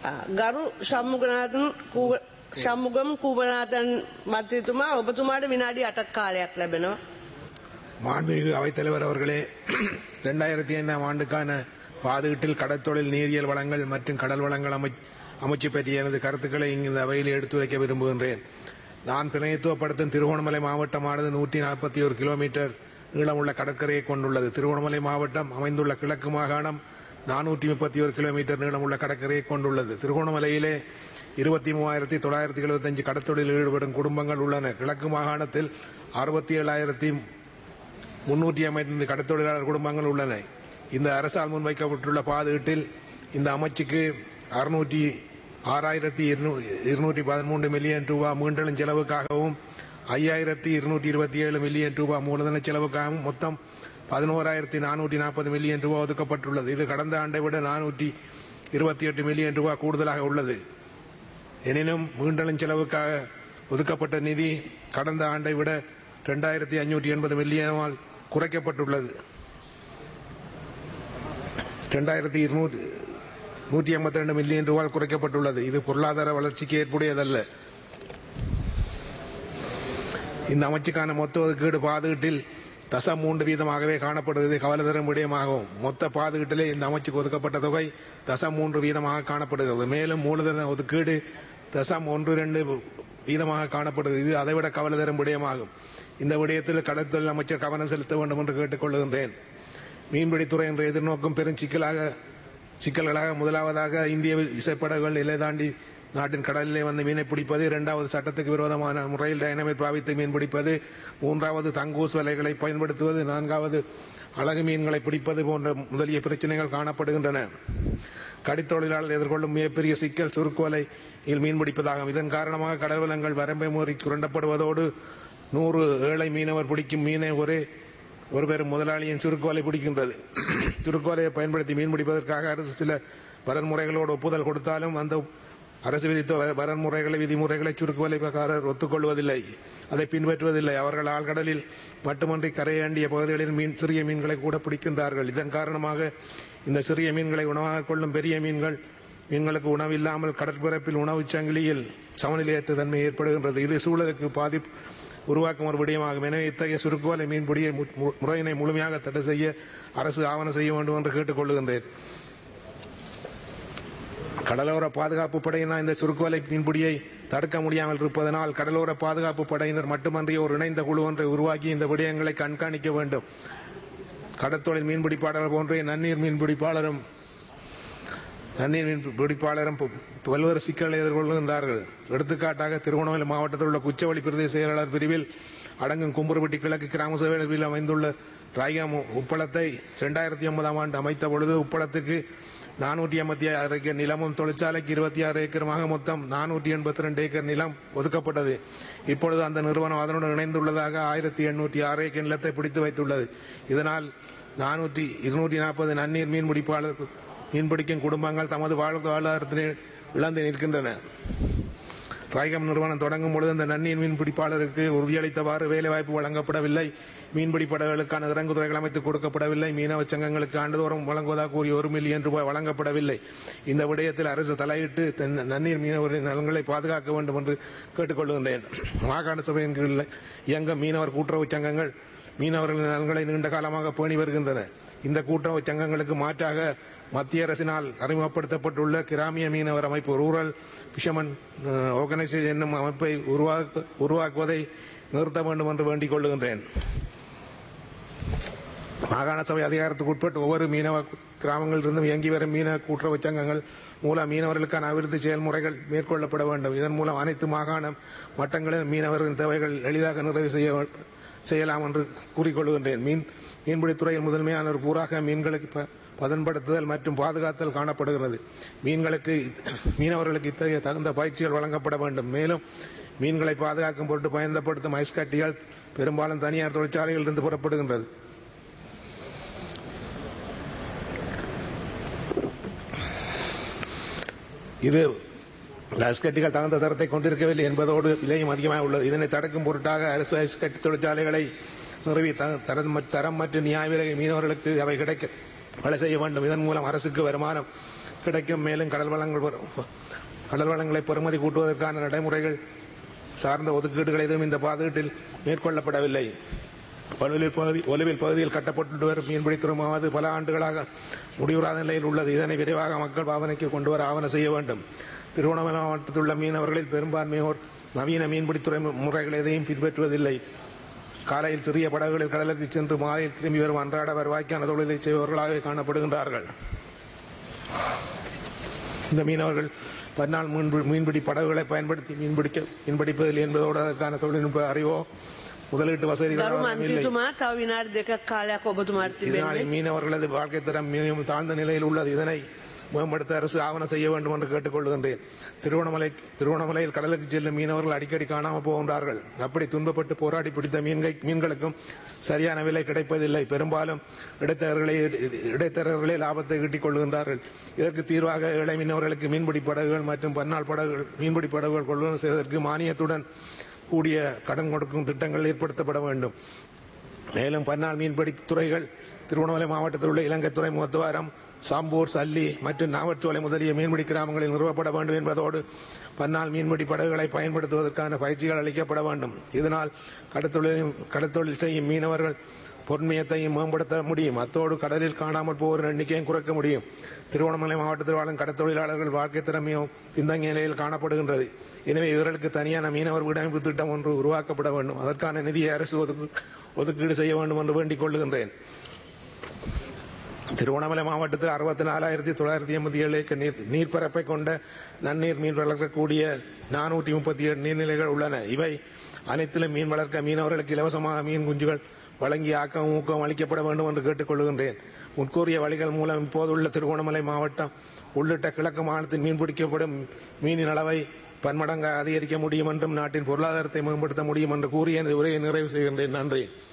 ගරු ශම්මුගනාතන් ශම්මුගම් කූපනාතන් මන්ත්‍රීතුමා ඔබතුමාට විනාඩි අටත් කාලයක් ලැබෙනවා. மாண்புமிகு அவைத்தலைவர் அவர்களே ரெண்டாயிரத்தி ஐந்தாம் ஆண்டுக்கான பாதுகாட்டில் கடற்தொழில் நீரியல் வளங்கள் மற்றும் கடல் வளங்கள் அமை அமைச்சு பற்றிய எனது கருத்துக்களை இங்கு இந்த அவையில் எடுத்துரைக்க விரும்புகின்றேன் நான் பிரதிநிதித்துவப்படுத்தும் திருகோணமலை மாவட்டமானது நூற்றி நாற்பத்தி ஒரு கிலோமீட்டர் நீளமுள்ள கடற்கரையை கொண்டுள்ளது திருகோணமலை மாவட்டம் அமைந்துள்ள கிழக்கு மாகாணம் நானூற்றி முப்பத்தி ஒரு கிலோமீட்டர் நீளமுள்ள கடற்கரையை கொண்டுள்ளது திருகோணமலையிலே இருபத்தி மூவாயிரத்தி தொள்ளாயிரத்தி எழுபத்தஞ்சு கடற்தொழிலில் ஈடுபடும் குடும்பங்கள் உள்ளன கிழக்கு மாகாணத்தில் அறுபத்தி ஏழாயிரத்தி முன்னூற்றி ஐம்பத்தைந்து கடற்தொழிலாளர் குடும்பங்கள் உள்ளன இந்த அரசால் முன்வைக்கப்பட்டுள்ள பாதுகாட்டில் இந்த அமைச்சுக்கு அறுநூற்றி ஆறாயிரத்தி இருநூற்றி பதிமூன்று மில்லியன் ரூபாய் மீண்டலும் செலவுக்காகவும் ஐயாயிரத்தி இருநூற்றி இருபத்தி ஏழு மில்லியன் ரூபாய் மூலதன செலவுக்காகவும் மொத்தம் பதினோராயிரத்தி நானூற்றி நாற்பது மில்லியன் ரூபாய் ஒதுக்கப்பட்டுள்ளது இது கடந்த ஆண்டை விட நானூற்றி இருபத்தி எட்டு மில்லியன் ரூபாய் கூடுதலாக உள்ளது எனினும் மீண்டலும் செலவுக்காக ஒதுக்கப்பட்ட நிதி கடந்த ஆண்டை விட இரண்டாயிரத்தி ஐநூற்றி எண்பது மில்லியனால் குறைக்கப்பட்டுள்ளது இரண்டாயிரத்தி இருநூற்றி நூற்றி ஐம்பத்தி ரெண்டு மில்லியன் ரூபாய் குறைக்கப்பட்டுள்ளது இது பொருளாதார வளர்ச்சிக்கு ஏற்புடையதல்ல இந்த அமைச்சுக்கான மொத்த ஒதுக்கீடு பாதுகாட்டில் தசம் மூன்று வீதமாகவே காணப்படுவது கவலை தரும் விடயமாகும் மொத்த பாதுகாட்டிலே இந்த அமைச்சுக்கு ஒதுக்கப்பட்ட தொகை தசம் மூன்று வீதமாக காணப்படுகிறது மேலும் மூலதன ஒதுக்கீடு தசம் ஒன்று ரெண்டு வீதமாக காணப்படுகிறது இது அதைவிட கவலை தரும் விடயமாகும் இந்த விடயத்தில் கடற்தொழில் அமைச்சர் கவனம் செலுத்த வேண்டும் என்று கேட்டுக்கொள்கின்றேன் மீன்பிடித்துறை என்று எதிர்நோக்கும் பெரும் சிக்கலாக சிக்கல்களாக முதலாவதாக இந்திய விசைப்படகுகள் எல்லை தாண்டி நாட்டின் கடலிலே வந்து மீனை பிடிப்பது இரண்டாவது சட்டத்துக்கு விரோதமான முறையில் டைனமைட் பாவித்து மீன் பிடிப்பது மூன்றாவது தங்கூஸ் வலைகளை பயன்படுத்துவது நான்காவது அழகு மீன்களை பிடிப்பது போன்ற முதலிய பிரச்சனைகள் காணப்படுகின்றன கடித்தொழிலாளர் எதிர்கொள்ளும் மிகப்பெரிய சிக்கல் சுருக்குவலையில் மீன் பிடிப்பதாகும் இதன் காரணமாக கடல் வளங்கள் வரம்பை மீறி சுரண்டப்படுவதோடு நூறு ஏழை மீனவர் பிடிக்கும் மீனை ஒரே ஒரு பெரும் முதலாளியின் சுருக்குவலை பிடிக்கின்றது சுருக்குவலையை பயன்படுத்தி மீன் பிடிப்பதற்காக அரசு சில வரன்முறைகளோடு ஒப்புதல் கொடுத்தாலும் அந்த அரசு விதித்த வரன்முறைகளை விதிமுறைகளை சுருக்குவலைக்காரர் ஒத்துக்கொள்வதில்லை அதை பின்பற்றுவதில்லை அவர்கள் ஆழ்கடலில் மட்டுமன்றி கரையாண்டிய பகுதிகளில் மீன் சிறிய மீன்களை கூட பிடிக்கின்றார்கள் இதன் காரணமாக இந்த சிறிய மீன்களை உணவாக கொள்ளும் பெரிய மீன்கள் மீன்களுக்கு உணவு இல்லாமல் கடற்பரப்பில் உணவுச் சங்கிலியில் சமநிலையற்ற தன்மை ஏற்படுகின்றது இது சூழலுக்கு பாதிப்பு உருவாக்கும் ஒரு விடயமாகும் எனவே இத்தகைய சுருக்குவலை மீன்பிடியை முறையினை முழுமையாக தடை செய்ய அரசு ஆவணம் செய்ய வேண்டும் என்று கேட்டுக்கொள்கின்றேன் கடலோர பாதுகாப்பு படையினர் இந்த சுருக்குவலை மீன்பிடியை தடுக்க முடியாமல் இருப்பதனால் கடலோர பாதுகாப்பு படையினர் மட்டுமன்றி ஒரு இணைந்த குழு ஒன்றை உருவாக்கி இந்த விடயங்களை கண்காணிக்க வேண்டும் கடற்தொழில் மீன்பிடிப்பாளர் போன்றே நன்னீர் மீன்பிடிப்பாளரும் தண்ணீர் மீன் பிடிப்பாளரும் பல்வேறு சிக்கல்களை எதிர்கொள்கின்றார்கள் எடுத்துக்காட்டாக திருவண்ணாமலை மாவட்டத்தில் உள்ள குச்சவெளி பிரதேச செயலாளர் பிரிவில் அடங்கும் கும்புறுபட்டி கிழக்கு கிராம சபையில் அமைந்துள்ள ராய்காம் உப்பளத்தை இரண்டாயிரத்தி ஒன்பதாம் ஆண்டு அமைத்த பொழுது உப்பளத்துக்கு நானூற்றி ஐம்பத்தி ஆறு ஏக்கர் நிலமும் தொழிற்சாலைக்கு இருபத்தி ஆறு ஏக்கருமாக மொத்தம் நானூற்றி எண்பத்தி ரெண்டு ஏக்கர் நிலம் ஒதுக்கப்பட்டது இப்பொழுது அந்த நிறுவனம் அதனுடன் இணைந்துள்ளதாக ஆயிரத்தி எண்ணூற்றி ஆறு ஏக்கர் நிலத்தை பிடித்து வைத்துள்ளது இதனால் நானூற்றி இருநூற்றி நாற்பது நன்னீர் மீன்பிடிப்பாளர் மீன்பிடிக்கும் குடும்பங்கள் தமது வாழ்வாதாரத்தினை இழந்து நிற்கின்றன ராய்கம் நிறுவனம் தொடங்கும் பொழுது அந்த நன்னீர் மீன்பிடிப்பாளருக்கு உறுதியளித்தவாறு வேலைவாய்ப்பு வழங்கப்படவில்லை மீன்பிடி படகுகளுக்கான இறங்குதுறைகள் அமைத்து கொடுக்கப்படவில்லை மீனவ சங்கங்களுக்கு ஆண்டுதோறும் வழங்குவதாக கூறிய ஒரு மில்லியன் ரூபாய் வழங்கப்படவில்லை இந்த விடயத்தில் அரசு தலையிட்டு நன்னீர் மீனவரின் நலன்களை பாதுகாக்க வேண்டும் என்று கேட்டுக்கொள்கின்றேன் மாகாண சபையின் கீழ் இயங்கும் மீனவர் கூட்டுறவு சங்கங்கள் மீனவர்களின் நலன்களை நீண்ட காலமாக பேணி வருகின்றன இந்த கூட்டுறவு சங்கங்களுக்கு மாற்றாக மத்திய அரசினால் அறிமுகப்படுத்தப்பட்டுள்ள கிராமிய மீனவர் அமைப்பு ரூரல் பிஷமன் ஆர்கனைசேஷன் என்னும் அமைப்பை உருவாக்குவதை நிறுத்த வேண்டும் என்று வேண்டிக் கொள்ளுகின்றேன் மாகாண சபை அதிகாரத்துக்கு உட்பட்டு ஒவ்வொரு மீனவ கிராமங்களிலிருந்தும் இயங்கி வரும் மீனவ கூட்டுறவு சங்கங்கள் மூலம் மீனவர்களுக்கான அபிவிருத்தி செயல்முறைகள் மேற்கொள்ளப்பட வேண்டும் இதன் மூலம் அனைத்து மாகாண மட்டங்களில் மீனவர்களின் தேவைகள் எளிதாக நிறைவு செய்ய செய்யலாம் என்று கூறிக்கொள்கின்றேன் மீன் மீன்பிடித்துறையில் முதன்மையான ஒரு கூறாக மீன்களுக்கு பதன்படுத்துதல் மற்றும் பாதுகாத்தல் காணப்படுகிறது மீன்களுக்கு மீனவர்களுக்கு இத்தகைய தகுந்த பயிற்சிகள் வழங்கப்பட வேண்டும் மேலும் மீன்களை பாதுகாக்கும் பொருட்டு பயன்படுத்தும் ஐஸ் கட்டிகள் பெரும்பாலும் தனியார் தொழிற்சாலைகளில் இருந்து புறப்படுகின்றது இது ஐஸ்கட்டிகள் தகுந்த தரத்தை கொண்டிருக்கவில்லை என்பதோடு விலையும் அதிகமாக உள்ளது இதனை தடுக்கும் பொருட்டாக அரசு ஐஸ்கட்டி தொழிற்சாலைகளை நிறுவி தரம் தரம் மற்றும் நியாய விலை மீனவர்களுக்கு அவை கிடைக்க வேலை செய்ய வேண்டும் இதன் மூலம் அரசுக்கு வருமானம் கிடைக்கும் மேலும் கடல் வளங்கள் பெறு- கடல் வளங்களை பெறுமதி கூட்டுவதற்கான நடைமுறைகள் சார்ந்த ஒதுக்கீடுகள் எதுவும் இந்த பாதுகாட்டில் மேற்கொள்ளப்படவில்லை வலுவில் பகுதி ஒலுவில் பகுதியில் கட்டப்பட்டு வரும் மீன்பிடி துறைமுகமாவது பல ஆண்டுகளாக முடிவுறாத நிலையில் உள்ளது இதனை விரைவாக மக்கள் பாவனைக்கு கொண்டு வர ஆவண செய்ய வேண்டும் திருவண்ணாமலை மாவட்டத்தில் உள்ள மீனவர்களில் பெரும்பான்மையோர் நவீன மீன்பிடித்துறை முறைகள் எதையும் பின்பற்றுவதில்லை காலையில் சிறிய படகுகளில் கடலுக்கு சென்று மாலையில் திரும்பி வரும் அன்றாட வருவாய்க்கான தொழிலை செய்பவர்களாக காணப்படுகின்றார்கள் இந்த மீனவர்கள் பன்னாள் மீன்பிடி மீன்பிடி படகுகளை பயன்படுத்தி மீன்பிடிக்க மீன்பிடிப்பதில் என்பதோடு அதற்கான தொழில்நுட்ப அறிவோ முதலீட்டு வசதிகளோ ගරු அவரிடம் இல்லை මන්ත්‍රීතුමා තව විනාඩි දෙකක් කාලයක් ඔබතුමාට இதனால் තිබෙන්නේ. மீனவர்களது வாழ்க்கை தரம் மிகவும் தாழ்ந்த நிலையில் உள்ளது இதனை மேம்படுத்த அரசு ஆவணம் செய்ய வேண்டும் என்று கேட்டுக்கொள்கின்றேன் திருவண்ணாமலை திருவண்ணாமலையில் கடலுக்கு செல்லும் மீனவர்கள் அடிக்கடி காணாமல் போகின்றார்கள் அப்படி துன்பப்பட்டு போராடி பிடித்த மீன்கள் மீன்களுக்கும் சரியான விலை கிடைப்பதில்லை பெரும்பாலும் இடைத்தரகர்களே இடைத்தரகர்களே லாபத்தை ஈட்டிக் கொள்கின்றார்கள் இதற்கு தீர்வாக ஏழை மீனவர்களுக்கு மீன்பிடி படகுகள் மற்றும் பன்னாள் படகுகள் மீன்பிடி படகுகள் கொள்வனவு செய்வதற்கு மானியத்துடன் கூடிய கடன் கொடுக்கும் திட்டங்கள் ஏற்படுத்தப்பட வேண்டும் மேலும் பன்னாள் மீன்பிடி துறைகள் திருவண்ணாமலை மாவட்டத்தில் உள்ள இலங்கை துறைமுகத்துவாரம் சாம்பூர் சல்லி மற்றும் நாவற்சோலை முதலிய மீன்பிடி கிராமங்களில் நிறுவப்பட வேண்டும் என்பதோடு பன்னாள் மீன்பிடி படகுகளை பயன்படுத்துவதற்கான பயிற்சிகள் அளிக்கப்பட வேண்டும் இதனால் கடத்தொழில் கடத்தொழில் செய்யும் மீனவர்கள் பொன்மையத்தையும் மேம்படுத்த முடியும் அத்தோடு கடலில் காணாமல் போவோர் எண்ணிக்கையும் குறைக்க முடியும் திருவண்ணாமலை மாவட்டத்தில் வாழும் கடத்தொழிலாளர்கள் வாழ்க்கை திறமையும் பின்தங்கிய நிலையில் காணப்படுகின்றது எனவே இவர்களுக்கு தனியான மீனவர் வீடமைப்பு திட்டம் ஒன்று உருவாக்கப்பட வேண்டும் அதற்கான நிதியை அரசு ஒதுக்கு ஒதுக்கீடு செய்ய வேண்டும் என்று வேண்டிக் கொள்ளுகின்றேன் திருவண்ணாமலை மாவட்டத்தில் அறுபத்தி நாலாயிரத்தி தொள்ளாயிரத்தி எண்பத்தி ஏழு ஏக்கர் நீர் நீர்ப்பரப்பை கொண்ட நன்னீர் மீன் வளர்க்கக்கூடிய நானூற்றி முப்பத்தி ஏழு நீர்நிலைகள் உள்ளன இவை அனைத்திலும் மீன் வளர்க்க மீனவர்களுக்கு இலவசமாக மீன் குஞ்சுகள் வழங்கி ஆக்கம் ஊக்கம் அளிக்கப்பட வேண்டும் என்று கேட்டுக்கொள்கின்றேன் முற்கூறிய வழிகள் மூலம் இப்போதுள்ள திருவண்ணாமலை மாவட்டம் உள்ளிட்ட கிழக்கு மாநிலத்தில் மீன்பிடிக்கப்படும் மீனின் அளவை பன்மடங்கு அதிகரிக்க முடியும் என்றும் நாட்டின் பொருளாதாரத்தை மேம்படுத்த முடியும் என்று கூறி எனது உரையை நிறைவு செய்கின்றேன் நன்றி